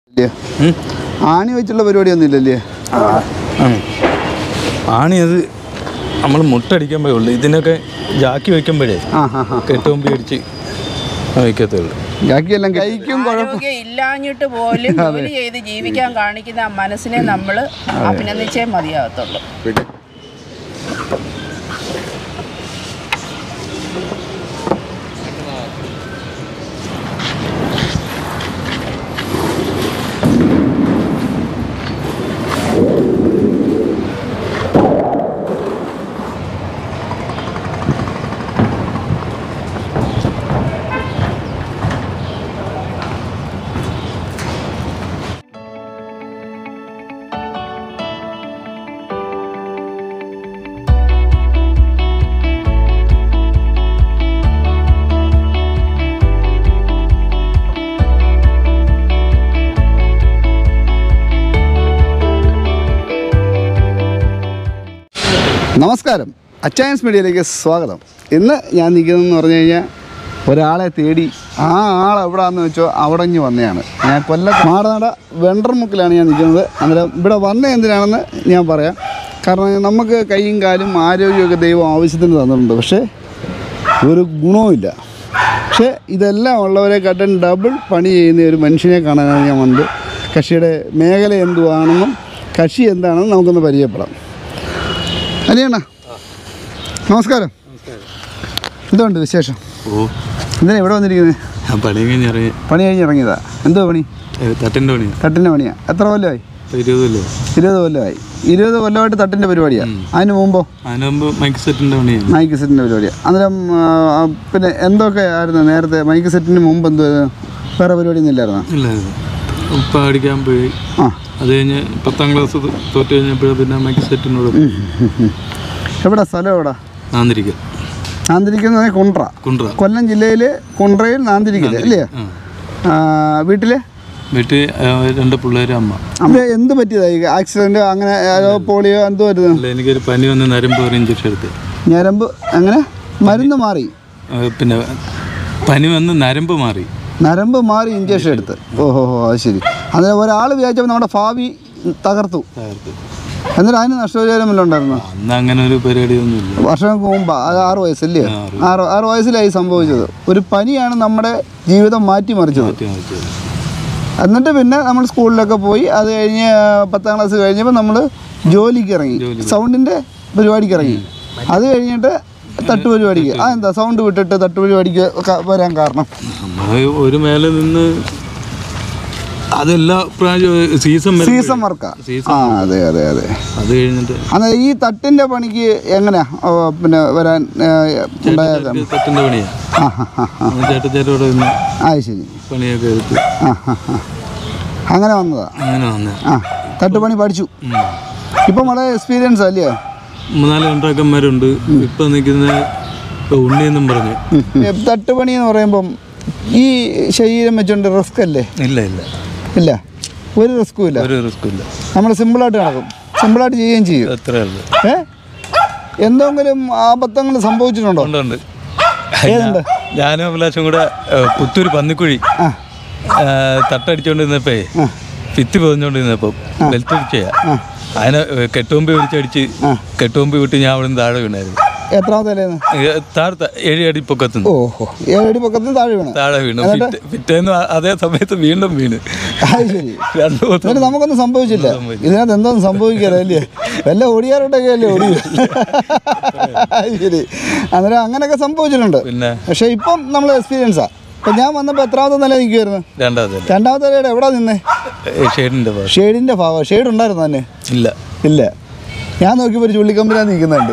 ഇല്ലേ? ഉം. ആണി വെച്ചുള്ള പരിപാടിയൊന്നും ഇല്ലല്ലേ ആണ് ആണി അത് നമ്മൾ മുട്ടടിക്കുമ്പോഴേ ഉള്ളൂ ഇതിനൊക്കെ ജാക്കി വെക്കുമ്പോഴേ ആ ഹാ ഹാ കെട്ടുകൊമ്പി അടിച്ച് വയ്ക്കത്തേ ഉള്ളൂ ബാക്കിയെല്ലാം കഴിക്കും കുഴപ്പം ആരോഗ്യം ഇല്ലാഞ്ഞിട്ട് പോലും ജോലി ചെയ്ത് ജീവിക്കാൻ കാണിക്കുന്ന ആ മനസ്സിനെ നമ്മൾ അഭിനന്ദിച്ചേ മതിയാകത്തുള്ളൂ നമസ്കാരം അച്ചയൻസ് മീഡിയയിലേക്ക് സ്വാഗതം ഇന്ന് ഞാൻ നിൽക്കുന്നതെന്ന് പറഞ്ഞു കഴിഞ്ഞാൽ ഒരാളെ തേടി ആ ആൾ എവിടെയാണെന്ന് വെച്ചോ അവിടെ ഇഞ്ഞ് വന്നതാണ് ഞാൻ കൊല്ലത്ത് മാടനാട വെണ്ടർമുക്കിലാണ് ഞാൻ നിൽക്കുന്നത് അന്നേരം ഇവിടെ വന്ന എന്തിനാണെന്ന് ഞാൻ പറയാം കാരണം നമുക്ക് കൈയും കാലും ആരോഗ്യമൊക്കെ ദൈവം ആവശ്യത്തിന് തന്നിട്ടുണ്ട് പക്ഷേ ഒരു ഗുണവുമില്ല പക്ഷേ ഇതെല്ലാം ഉള്ളവരെ കാട്ടും ഡബിൾ പണി ചെയ്യുന്ന ഒരു മനുഷ്യനെ കാണാനാണ് ഞാൻ വന്നത് കക്ഷിയുടെ മേഖല എന്തുവാണെന്നും കക്ഷി എന്താണെന്നും നമുക്കൊന്ന് പരിചയപ്പെടാം അനിയണ്ണ നമസ്കാരം എന്തുണ്ട് വിശേഷം ഓ എന്തിനാ ഇവിടെ വന്നിരിക്കുന്നത് ഞാൻ പണി കഴിഞ്ഞിറങ്ങി പണി കഴിഞ്ഞ് ഇറങ്ങിയതാ എന്തോ പണി തട്ടിൻ്റെ പണിയാണ് തട്ടിൻ്റെ പണിയാ എത്ര കൊല്ലമായി ഇരുപതല്ലേ ഇരുപത് കൊല്ലമായി ഇരുപത് കൊല്ലമായിട്ട് തട്ടിൻ്റെ പരിപാടിയാണ് അതിന് മുമ്പോ അതിന് മുമ്പ് മൈക്ക് സെറ്റിൻ്റെ പണിയാണ് മൈക്ക് സെറ്റിൻ്റെ പരിപാടിയാണ് അന്നേരം ആ, പിന്നെ എന്തൊക്കെ ആയിരുന്നു നേരത്തെ മൈക്ക് സെറ്റിന് മുമ്പ് എന്തോ വേറെ പരിപാടിയൊന്നും ഇല്ലായിരുന്നോ ഇല്ല ഇപ്പം അടിക്കാൻ പോയി ആ അത് കഴിഞ്ഞ് പത്താം ക്ലാസ് തോറ്റ് കഴിഞ്ഞപ്പോഴേ പിന്നെ മൈക്ക് സെറ്റിനോട് എവിടെ സ്ഥലം എവിടെ നാന്നിരിക്കൽ നാന്തിരിക്കുന്നത് കുണ്ട്ര കുണ്ട്ര കൊല്ലം ജില്ലയിൽ കുണ്ട്രയിൽ നാന്തിരിക്കല് അല്ലേ ആ വീട്ടിൽ വീട്ടിൽ രണ്ട് പിള്ളേരും അമ്മ ഇത് എന്ത് പറ്റിയതായി ആക്സിഡന്റ് അങ്ങനെ ഏതോ പോളിയോ എന്തോ വരുന്നു അല്ല എനിക്കൊരു പനി വന്ന് നരമ്പ് ഒരു ഇഞ്ചക്ഷൻ എടുത്ത് ഞരമ്പ് അങ്ങനെ മരുന്ന് മാറി ആ, പിന്നെ പനി വന്ന് നരമ്പ് മാറി നരമ്പ് മാറി ഇഞ്ചക്ഷൻ എടുത്ത് ഓഹോ ഹോ അത് ശരി അതിന് ഒരാൾ വിചാരിച്ചപ്പോൾ നമ്മുടെ ഭാവി തകർത്തു തകർത്ത് എന്നിട്ട് അതിന് നഷ്ടപരിഹാരം വല്ലതും ഉണ്ടായിരുന്നു അന്ന് അങ്ങനെ ഒരു പരിപാടിയൊന്നുമില്ല വർഷങ്ങൾക്ക് മുമ്പ് അത് ആറ് വയസ്സല്ലേ ആ, ആറ് ആറ് ആറ് വയസ്സിലായി സംഭവിച്ചത് ഒരു പനിയാണ് നമ്മുടെ ജീവിതം മാറ്റിമറിച്ചത് മാറ്റി മാറ്റിയത് എന്നിട്ട് പിന്നെ നമ്മൾ സ്കൂളിലൊക്കെ പോയി അത് കഴിഞ്ഞ് പത്താം ക്ലാസ് കഴിഞ്ഞപ്പോൾ നമ്മൾ ജോലിക്ക് ഇറങ്ങി സൗണ്ടിൻ്റെ പരിപാടിക്ക് ഇറങ്ങി അത് കഴിഞ്ഞിട്ട് തട്ടുപരിപാടിക്ക് ആ എന്താ സൗണ്ട് വിട്ടിട്ട് തട്ടുപരിപാടിക്ക് ക- വരാൻ കാരണം നമ്മൾ ഒരു മേലെ നിന്ന് അതെല്ലാ പ്രാവശ്യം സീസൺ വരും സീസൺ വർക്കാ സീസൺ ആ അതെ അതെ അതെ അത് കഴിഞ്ഞിട്ട് അന്നേരം ഈ തട്ടിൻ്റെ പണിക്ക് എങ്ങനെയാ ഓ, പിന്നെ വരാൻ ഏ, ഉണ്ടായ കാരണം? തട്ടിൻ്റെ പണിയാണ് ആ ഹാ ഹാ ഹാ ചേട്ടച്ചേരോടെ നിന്ന് ആ ശരി പണിയൊക്കെ എടുത്ത് ആ ഹാ ഹാ അങ്ങനെ വന്നതാ അങ്ങനെ വന്നേ ആ തട്ടുപണി പഠിച്ചു ഇപ്പം വളരെ എക്സ്പീരിയൻസ് അല്ലേ മൂന്നാല് കോൺട്രാക്ടന്മാരുണ്ട് ഇപ്പൊ നിൽക്കുന്ന ഇപ്പൊ ഉണ്ണിയെന്നും പറഞ്ഞു തട്ടുപണി എന്ന് പറയുമ്പം ഈ ശരീരം വെച്ചുകൊണ്ട് റിസ്ക് അല്ലേ ഇല്ല ഇല്ല ഇല്ല ഒരു റിസ്ക്കും ഇല്ല ഒരു റിസ്ക്കും ഇല്ല നമ്മൾ സിമ്പിളായിട്ട് നടക്കും സിമ്പിളായിട്ട് ചെയ്യുകയും ചെയ്യും അത്രേ ഉള്ളു ഏ എന്തെങ്കിലും ആപത്തങ്ങൾ സംഭവിച്ചിട്ടുണ്ടോ ഉണ്ട് ഉണ്ട് ഏതുണ്ട്? ഞാനും അഭിലാഷും കൂടെ ഏഹ്, പുത്തൂര് പന്നിക്കുഴി ആ ഏഹ്, തട്ടടിച്ചോണ്ടിരുന്നപ്പേ ഭിത്തി പൊതിഞ്ഞോണ്ടിരുന്നപ്പം ബെൽറ്റ് അടിച്ചയാ അതിനെ ഏഹ്, കെട്ടുകൊമ്പി വിളിച്ചടിച്ച് കെട്ടുകൊമ്പി വിട്ട് ഞാൻ അവിടെ നിന്ന് താഴെ വീണായിരുന്നു എത്രാമത്തെ നിലയെന്ന് ഏഹ്, താഴത്തെ ഏഴ് അടി പൊക്കത്തുനിന്ന് ഓഹോ ഏഴടി പക്കത്തിന് താഴെ വീണ് താഴെ വീണു പിറ്റേ- പിറ്റേന്ന് ആ- അതേ സമയത്ത് വീണ്ടും വീണ് അത് ശരി രണ്ടു ദിവസം എന്നിട്ട് നമുക്കൊന്നും സംഭവിച്ചില്ല ഇതിനകത്ത് എന്തോന്നും സംഭവിക്കാതെ അല്ലേ വല്ല ഓടിയാറോട്ടൊക്കെ അല്ലേ ഓടി അത് ശരി അന്നേരം അങ്ങനെയൊക്കെ സംഭവിച്ചിട്ടുണ്ട് പിന്നെ പക്ഷേ ഇപ്പം നമ്മൾ എക്സ്പീരിയൻസാ ഇപ്പം ഞാൻ വന്നപ്പോൾ എത്രാമത്തെ നില നിൽക്കുമായിരുന്നു രണ്ടാമതല്ല രണ്ടാമത്തെ നിലയുടെ എവിടെ നിന്നേ ഷെയ്ഡിന്റെ ഭാഗം ഷെയ്ഡിൻ്റെ ഭാഗം ഷെയ്ഡ് ഉണ്ടായിരുന്നു തന്നെ ഇല്ല ഇല്ല ഞാൻ നോക്കിയപ്പോൾ ഒരു ചുള്ളിക്കമ്പിലാ നിൽക്കുന്നുണ്ട്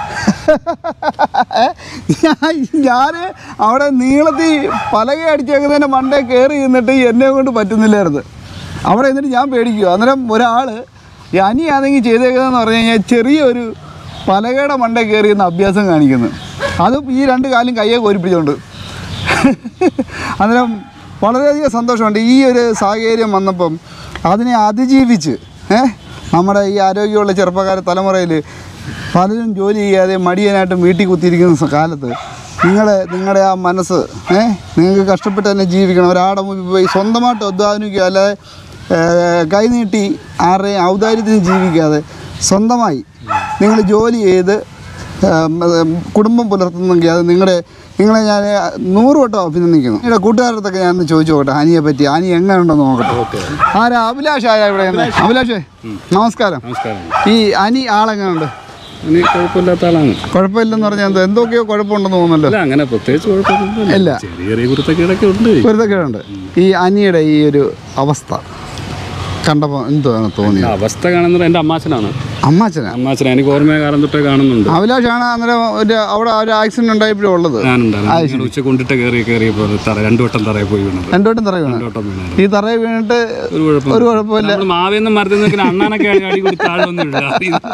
ഞാൻ അവിടെ നീളത്തിൽ പലക അടിച്ചേക്കുന്നതിൻ്റെ മണ്ടേ കയറി നിന്നിട്ട് എന്നെ കൊണ്ട് പറ്റുന്നില്ലായിരുന്നു അവിടെ എന്നിട്ട് ഞാൻ പേടിക്കുക അന്നേരം ഒരാൾ ഈ അനിയാണെങ്കിൽ ചെയ്തേക്കുന്നതെന്ന് പറഞ്ഞു കഴിഞ്ഞാൽ ചെറിയൊരു പലകയുടെ മണ്ടേ കയറി എന്ന അഭ്യാസം കാണിക്കുന്നു അതും ഈ രണ്ട് കാലും കയ്യെ കോരിപ്പിച്ചുകൊണ്ട് അന്നേരം വളരെയധികം സന്തോഷമുണ്ട് ഈ ഒരു സാഹചര്യം വന്നപ്പം അതിനെ അതിജീവിച്ച് ഏ നമ്മുടെ ഈ ആരോഗ്യമുള്ള ചെറുപ്പക്കാര തലമുറയിൽ പലരും ജോലി ചെയ്യാതെ മടിയനായിട്ടും വീട്ടിൽ കുത്തിയിരിക്കുന്ന സ- കാലത്ത് നിങ്ങളെ നിങ്ങളുടെ ആ മനസ്സ് ഏ നിങ്ങൾക്ക് കഷ്ടപ്പെട്ട് തന്നെ ജീവിക്കണം ഒരാടെ മുമ്പിൽ പോയി സ്വന്തമായിട്ട് അധ്വാനിക്കുക അല്ലാതെ ഏഹ്, കൈനീട്ടി ആരുടെയും ഔദാര്യത്തിന് ജീവിക്കാതെ സ്വന്തമായി നിങ്ങൾ ജോലി ചെയ്ത് ഏഹ്, ഉം, കുടുംബം പുലർത്തുന്നെങ്കിൽ അത് നിങ്ങളുടെ നിങ്ങളെ ഞാൻ നൂറ് വട്ടം അഭിനന്ദിക്കുന്നു നിങ്ങളുടെ കൂട്ടുകാരത്തൊക്കെ ഞാൻ ഒന്ന് ചോദിച്ചു നോക്കട്ടെ അനിയെ പറ്റി അനി എങ്ങനെ ഉണ്ടെന്ന് നോക്കട്ടെ ആരാ അഭിലാഷ് ആരാ ഇവിടെ നിന്ന്? അഭിലാഷേ നമസ്കാരം നമസ്കാരം ഈ അനി ആളെങ്ങനെയുണ്ട് ഇനി കുഴപ്പമില്ലാത്ത ആളാണ് കുഴപ്പമില്ലെന്ന് പറഞ്ഞാൽ എന്താ എന്തൊക്കെയോ കുഴപ്പമുണ്ടെന്ന് തോന്നുന്നല്ലോ അല്ല അങ്ങനെ പ്രത്യേകിച്ച് കുഴപ്പമൊന്നും ഇല്ല. ചെറിയ ചെറിയ കുരുത്തക്കേടൊക്കെ ഉണ്ട് വെറുതെയൊക്കെയുണ്ട് ഈ അനിയുടെ ഈ ഒരു അവസ്ഥ കണ്ടപ്പോൾ എന്താണ് തോന്നിയത് അവസ്ഥ കാണുന്നത് എൻ്റെ അമ്മാച്ചനാണ് അമ്മാച്ചനാ അമ്മാച്ചന എനിക്ക് ഓർമ്മയ കാലം തൊട്ടേ കാണുന്നുണ്ട് അഭിലാഷാണ് അന്നേരം ഒരു അവിടെ ഒരു ആക്സിഡന്റ് ഉണ്ടായപ്പോഴും ഉള്ളത് ഞാനുണ്ടായിരുന്നു ഉച്ച കൊണ്ടിട്ട് കയറി കയറിയപ്പോൾ തറ രണ്ടു വട്ടം തറയിൽ പോയി വീണത് രണ്ടോട്ടും തറ വീണ് രണ്ടു വട്ടം വീണായിരുന്നു ഈ തറയിൽ വീണിട്ട് ഒരു കുഴപ്പം ഒരു കുഴപ്പമില്ല നമ്മൾ മാവേന്നും മരത്തിൽ നിൽക്കുന്ന അണ്ണാനൊക്കെ അടി കൊടുത്ത ആളൊന്നും ഇല്ല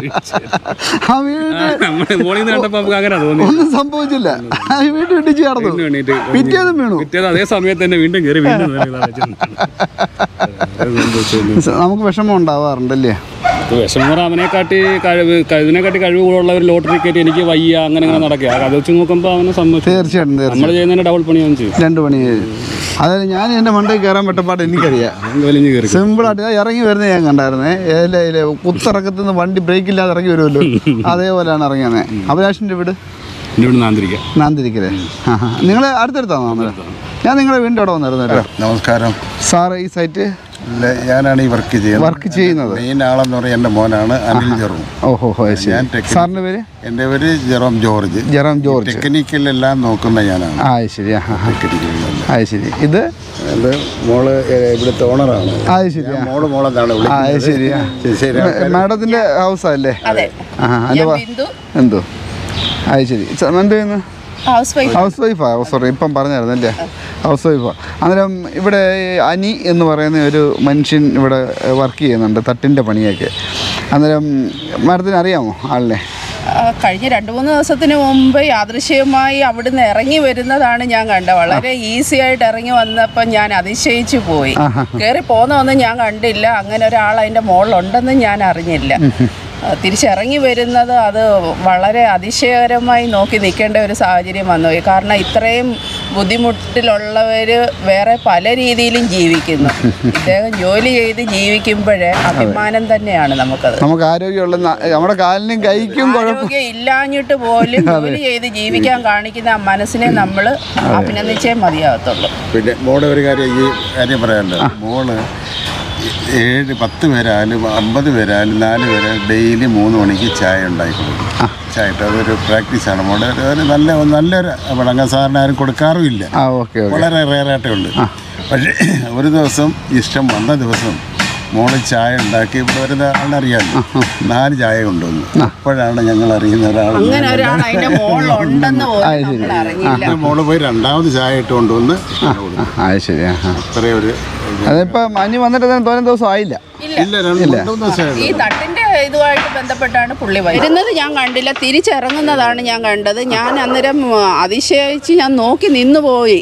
ആ വീണിട്ട് നമ്മുടെ മോളിൽ നിന്ന് കണ്ടപ്പോൾ നമുക്ക് അങ്ങനെ തോന്നി ഒന്നും സംഭവിച്ചില്ല ആ വീട്ടിൽ ഇടിച്ച് കടന്നു വീണ്ടും എണീറ്റ് പിറ്റേതും വീണു പിറ്റേത് അതേ സമയത്ത് തന്നെ വീണ്ടും കയറി വീണ്ടും നേരെ ഇതാ വെച്ചിട്ടുണ്ട്. അത് സംഭവിച്ചൊന്നും നമുക്ക് വിഷമം ഉണ്ടാവാറുണ്ടല്ലേ ഇത് വിഷമറ അവനെ കാട്ടി കഴിവ് ഇതിനെക്കാട്ടി കഴിവ് കൂടുതലുള്ള ഒരു ലോട്ടറി കയറ്റി എനിക്ക് വയ്യ അങ്ങനെ അങ്ങനെ നടക്കുക അത് വെച്ച് നോക്കുമ്പോൾ അവനെ സമ്മതിച്ചു തീർച്ചയായിട്ടും തീർച്ചയായിട്ടും നമ്മൾ ചെയ്യുന്നതിന് ഡബിൾ പണി അവൻ ചെയ്യും രണ്ട് മണി അതായത് ഞാൻ എൻ്റെ മണ്ടയിൽ കയറാൻ പറ്റപ്പാട് എനിക്കറിയാം അവൻ വലിഞ്ഞ് കയറി സിമ്പിളായിട്ട് ഞാൻ ഇറങ്ങി വരുന്നത് ഞാൻ കണ്ടായിരുന്നേ ഏല ഏല കുത്തിറക്കത്തിൽ നിന്ന് വണ്ടി ബ്രേക്ക് ഇല്ലാതെ ഇറങ്ങി വരുമല്ലോ അതേപോലെയാണ് ഇറങ്ങിയത് അഭിലാഷിൻ്റെ വീട് എൻ്റെ ഇവിടെ നാന്തിരിക്കാം നാന്തിരിക്കലേ ആ ഹാ നിങ്ങൾ അടുത്തടുത്താണോ അന്നേരം ഞാൻ നിങ്ങളുടെ വീടിൻ്റെ അവിടെ വന്നായിരുന്നു കേട്ടോ നമസ്കാരം സാറ് ഈ സൈറ്റ് ഇല്ല, ഞാനാണ് ഈ വർക്ക് ചെയ്യുന്നത് വർക്ക് ചെയ്യുന്നത് മെയിൻ ആളെന്ന് പറയുന്നത് എൻ്റെ മോനാണ് അനിൽ ജെറോം ഓഹോ ഹോ അത് ശരി ഞാൻ ടെക്നി- സാറിൻ്റെ പേര് എൻ്റെ പേര് ജെറോം ജോർജ് ജെറാം ജോർജ് ടെക്നിക്കലെല്ലാം നോക്കുന്ന ഞാനാണ് ആ അത് ശരി ആ ഹാ ഹാ. ടെക്നിക്കലെല്ലാം അത് ശരി ഇത് അത് മോള് ഏ, ഇവിടുത്തെ ഓണറാണ് അത് ശരി ആ മോള് മോളെന്നാണ് ആ അത് ശരി ആ ശരി, ശരി മാഡത്തിൻ്റെ ഹൗസല്ലേ അതെ ആ അതിൻ്റെ ഞാൻ വാ- ബിന്ദു എന്തോ അത് ശരി സ- എന്ത് ചെയ്യുന്നു ഹൗസ് വൈഫ് ഹൗസ് വൈഫാ സോറി ഇപ്പം പറഞ്ഞായിരുന്നു അല്ലേ ഹൗസ് വൈഫാ അന്നേരം ഇവിടെ ഈ അനി എന്ന് പറയുന്ന ഒരു മനുഷ്യൻ ഇവിടെ വർക്ക് ചെയ്യുന്നുണ്ട് തട്ടിൻ്റെ പണിയൊക്കെ അന്നേരം മാഡത്തിന് അറിയാമോ ആളിനെ ആ, കഴിഞ്ഞ രണ്ട് മൂന്ന് ദിവസത്തിന് മുമ്പ് യാദൃശ്യമായി അവിടുന്ന് ഇറങ്ങി വരുന്നതാണ് ഞാൻ കണ്ടത് വളരെ ഈസി ആയിട്ട് ഇറങ്ങി വന്നപ്പോൾ ഞാൻ അതിശയിച്ചു പോയി കയറി പോകുന്നതൊന്നും ഞാൻ കണ്ടില്ല അങ്ങനെ ഒരാൾ അതിൻ്റെ മുകളിലുണ്ടെന്നും ഞാൻ അറിഞ്ഞില്ല ആ, തിരിച്ചിറങ്ങി വരുന്നത് അത് വളരെ അതിശയകരമായി നോക്കി നിൽക്കേണ്ട ഒരു സാഹചര്യം വന്നുപോയി കാരണം ഇത്രയും ബുദ്ധിമുട്ടിലുള്ളവർ വേറെ പല രീതിയിലും ജീവിക്കുന്നു ഇദ്ദേഹം ജോലി ചെയ്ത് ജീവിക്കുമ്പോഴേ അഭിമാനം തന്നെയാണ് നമുക്കത് നമുക്ക് ആരോഗ്യമുള്ള ന- നമ്മുടെ കാലിനും കൈക്കും കുഴപ്പം ആരോഗ്യം ഇല്ലാഞ്ഞിട്ട് പോലും ജോലി ചെയ്ത് ജീവിക്കാൻ കാണിക്കുന്ന ആ മനസ്സിനെ നമ്മൾ അഭിനന്ദിച്ചേ മതിയാകത്തുള്ളൂ പിന്നെ മോളെ ഒരു കാര്യം ഈ കാര്യം പറയാനുണ്ട് മോള് ഏഴ് പത്ത് പേരായാലും അമ്പത് പേരായാലും നാല് പേരായാലും ഡെയിലി മൂന്ന് മണിക്ക് ചായ ഉണ്ടാക്കി കൊടുക്കും ചായ ഇട്ട് അതൊരു പ്രാക്ടീസാണ് മോളെ ഒരു- ഒരു നല്ല നല്ലൊരു അങ്ങനെ സാറിന് ആരും കൊടുക്കാറുമില്ല ആ ഓക്കെ ഓക്കെ വളരെ റേറായിട്ടേ ഉള്ളൂ പക്ഷേ ഒരു ദിവസം ഇഷ്ടം വന്ന ദിവസം മോള് ചായ ഉണ്ടാക്കി ഇവിടെ വരുന്ന ആളിനറിയാമല്ലോ നാല് ചായ കൊണ്ടുവന്നു അപ്പോഴാണ് ഞങ്ങൾ അറിയുന്ന ഒരാൾ അങ്ങനെ ഒരാൾ അതിന്റെ മുകളിലുണ്ടെന്ന് പോലും നമ്മൾ അറിഞ്ഞില്ല മോള് പോയി രണ്ടാമത് ചായ ഇട്ട് കൊണ്ടുവന്ന് ഇഷ്ടം കൊടുത്തു ആ അത് ശരി ആ ആ. അത്രയും ഒരു അതിപ്പം അനി വന്നിട്ട് തന്നെ തോന്നെ ദിവസം ആയില്ല ഇല്ല രണ്ട് മൂന്ന് ദിവസമേ ഈ തട്ടിന്റെ ഇതുമായിട്ട് ബന്ധപ്പെട്ടാണ് പുള്ളി വരുന്നത് ഞാൻ കണ്ടില്ല തിരിച്ചിറങ്ങുന്നതാണ് ഞാൻ കണ്ടത് ഞാൻ അന്നേരം അതിശയിച്ച് ഞാൻ നോക്കി നിന്ന് പോയി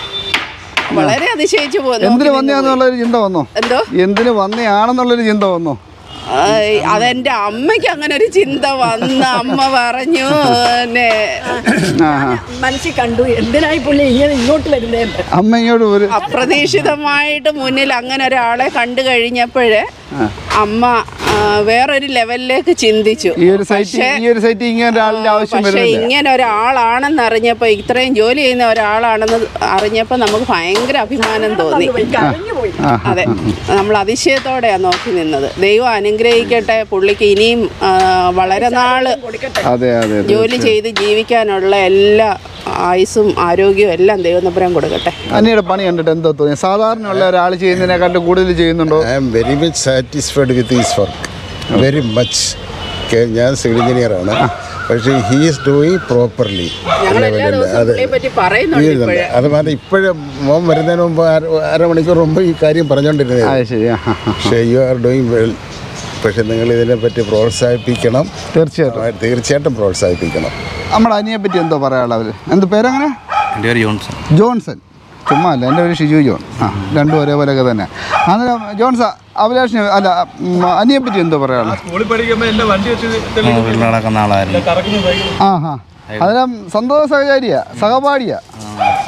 വളരെ അതിശയിച്ചു പോയി നോക്കി എന്തിനു നിന്ന് വന്നയാന്നുള്ളൊരു ചിന്ത വന്നോ പോയി. എന്തോ എന്തിനു വന്നയാണെന്നുള്ളൊരു ചിന്ത വന്നോ ആയ്, അതെന്റെ അമ്മയ്ക്ക് അങ്ങനെ ഒരു ചിന്ത വന്ന് അമ്മ പറഞ്ഞു പിന്നെ ആ ആ. മനസ്സിൽ കണ്ടു എന്തിനായി പുള്ളി ഇങ്ങനെ ഇങ്ങോട്ട് വരുന്നതെന്ന് അമ്മ ഇങ്ങോട്ട് ഒരു അപ്രതീക്ഷിതമായിട്ട് മുന്നിൽ അങ്ങനെ ഒരാളെ കണ്ടു കഴിഞ്ഞപ്പോഴേ അമ്മ ആ, വേറൊരു ലെവലിലേക്ക് ചിന്തിച്ചു ഈ ഒരു സൈറ്റ് ഈ ഒരു സൈറ്റ് ഇങ്ങനെ ഒരാളിന്റെ ആവശ്യം പക്ഷെ വരുന്നില്ല ഇങ്ങനെ ഒരാളാണെന്ന് അറിഞ്ഞപ്പോൾ ഇത്രയും ജോലി ചെയ്യുന്ന ഒരാളാണെന്ന് അറിഞ്ഞപ്പോൾ നമുക്ക് ഭയങ്കര അഭിമാനം തോന്നി കരഞ്ഞുപോയി ആ അതെ നമ്മൾ അതിശയത്തോടെയാണ് നോക്കി നിന്നത് ദൈവം അനുഗ്രഹിക്കട്ടെ പുള്ളിക്ക് ഇനിയും ആ, വളരെ നാള് അതെ അതെ അതെ. ജോലി ചെയ്ത് ജീവിക്കാനുള്ള എല്ലാ ആയുസ്സും ആരോഗ്യവും എല്ലാം ദൈവനപ്പുരം കൊടുക്കട്ടെ അനിയുടെ പണി കണ്ടിട്ട് എന്തോ തോന്നി സാധാരണ ഉള്ള ഒരാൾ ചെയ്യുന്നതിനെക്കാട്ടും കൂടുതൽ ചെയ്യുന്നുണ്ടോ I am very much satisfied with his work very much ഞാൻ സിവിൽ എഞ്ചിനീയറാണ് പക്ഷേ ഹീ ഈസ് ഡൂയിങ് പ്രോപ്പർലി ഞങ്ങൾ എല്ലാ ദിവസവും പുള്ളിയെ പറ്റി പറയുന്നുണ്ട് ഇപ്പോഴേ അത് മാത്രം ഇപ്പോഴും മോൻ വരുന്നതിന് മുമ്പ് അര- അരമണിക്കൂർ മുമ്പ് ഈ കാര്യം പറഞ്ഞുകൊണ്ടിരുന്നത് അത് ശരി ആ, ആ, ആ. പക്ഷേ യു ആർ ഡൂയിങ് വെൽ പക്ഷെ നിങ്ങൾ ഇതിനെപ്പറ്റി പ്രോത്സാഹിപ്പിക്കണം തീർച്ചയായിട്ടും ആ, തീർച്ചയായിട്ടും പ്രോത്സാഹിപ്പിക്കണം നമ്മുടെ അനിയെ പറ്റി എന്തോ പറയാനുള്ള അവര് എന്ത് പേരങ്ങനെ എൻ്റെ പേര് ജോൺസൺ ജോൺസൺ ചുമ്മാ അല്ല എൻ്റെ പേര് ഷിജു ജോൺ ആ രണ്ടും ഒരേപോലെയൊക്കെ തന്നെ അന്നേരം ജോൺസ അഭിലാഷിനെ അല്ല ഉം, അനിയെ പറ്റി എന്തോ പറയാനുള്ളത് സ്കൂളിൽ പഠിക്കുമ്പോൾ എൻ്റെ വണ്ടി വെച്ച് നടക്കുന്ന ആളായിരുന്നു കറക്കുന്ന സൈക്കിൾ ആ ഹാ അന്നേരം സന്തോഷ സഹചാരിയാ സഹപാഠിയാ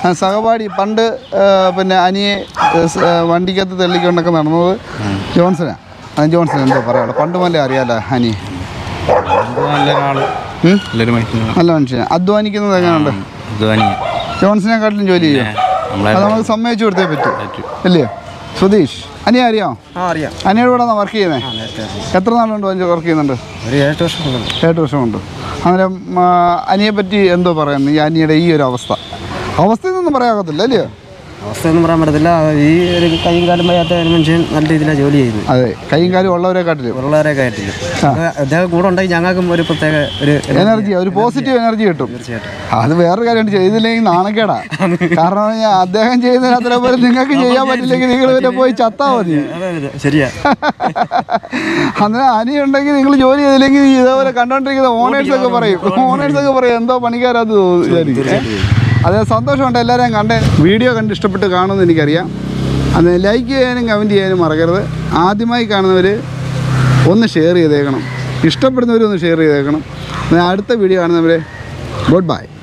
ആ, സഹപാഠി പണ്ട് ആ, പിന്നെ അനിയെ ആ, സ്, ആ, വണ്ടിക്കകത്ത് തെള്ളിക്കൊണ്ടൊക്കെ നടന്നത് ജോൺസനാ ആ ജോൺസൺ എന്തോ പറയാളോ പണ്ട് മുതലേ അറിയാലോ അനി നല്ലൊരാള് ഉം? നല്ലൊരു മനുഷ്യനാണ് നല്ല മനുഷ്യൻ അധ്വാനിക്കുന്നത് എങ്ങനെയുണ്ട് അധ്വാനിയ ജോൺസനെക്കാട്ടിലും ജോലി ചെയ്യും നമ്മളെ അത് നമുക്ക് സമ്മതിച്ചു കൊടുത്തേ പറ്റൂ അല്ലയോ സുധീഷ് അനിയ അറിയാമോ ആ അറിയാം അനിയുടെ കൂടെ വർക്ക് ചെയ്യുന്നത് എത്ര നാളുണ്ട് വർക്ക് ചെയ്യുന്നുണ്ട് ഒരു ഏഴ് വർഷം കൊണ്ടുണ്ട് ഏഴ് വർഷമുണ്ട് അന്നേരം ആ, അനിയെ പറ്റി എന്തോ പറയുന്നു ഈ അനിയുടെ ഈ ഒരു അവസ്ഥ അവസ്ഥയൊന്നും പറയാകത്തില്ല അല്ലയോ അവസ്ഥയൊന്നും പറയാൻ പറ്റത്തില്ല ഈ ഒരു കൈയും കാലും വയ്യാത്ത ഒരു മനുഷ്യൻ നല്ല രീതിയിലാണ് ജോലി ചെയ്യുന്നത് അതെ കൈയും കാലും ഉള്ളവരെ കാട്ടിലും ഉള്ളവരെ കയറ്റില്ല അദ്ദേഹം കൂടെ ഉണ്ടെങ്കിൽ ഞങ്ങൾക്കും ഒരു പ്രത്യേക ഒരു എനർജി ഒരു പോസിറ്റീവ് എനർജി കിട്ടും തീർച്ചയായിട്ടും അത് വേറൊരു കാര്യമുണ്ട് ചെയ്തില്ലെങ്കിൽ നാണക്കേടാ കാരണം എന്ന് പറഞ്ഞാൽ അദ്ദേഹം ചെയ്യുന്നതിന് അത്ര പോലെ നിങ്ങൾക്ക് ചെയ്യാൻ പറ്റില്ലെങ്കിൽ നിങ്ങൾ പിന്നെ പോയി ചത്താ മതി അതെ അതെ ശരിയാ അന്നേരം അനി ഉണ്ടെങ്കിൽ നിങ്ങൾ ജോലി ചെയ്തില്ലെങ്കിൽ ഇതേപോലെ കണ്ടോണ്ടിരിക്കുന്ന ഓണേഴ്സ് ഒക്കെ പറയും ഓണേഴ്സ് ഒക്കെ പറയും എന്തോ പണിക്കാരത് വിചാരിക്കും അതെ സന്തോഷമുണ്ട് എല്ലാവരെയും കണ്ടേ വീഡിയോ കണ്ട് ഇഷ്ടപ്പെട്ട് കാണുമെന്ന് എനിക്കറിയാം അത് ലൈക്ക് ചെയ്യാനും കമൻറ്റ് ചെയ്യാനും മറക്കരുത് ആദ്യമായി കാണുന്നവർ ഒന്ന് ഷെയർ ചെയ്തേക്കണം ഇഷ്ടപ്പെടുന്നവർ ഒന്ന് ഷെയർ ചെയ്തേക്കണം അടുത്ത വീഡിയോ കാണുന്നവരെ ഗുഡ് ബൈ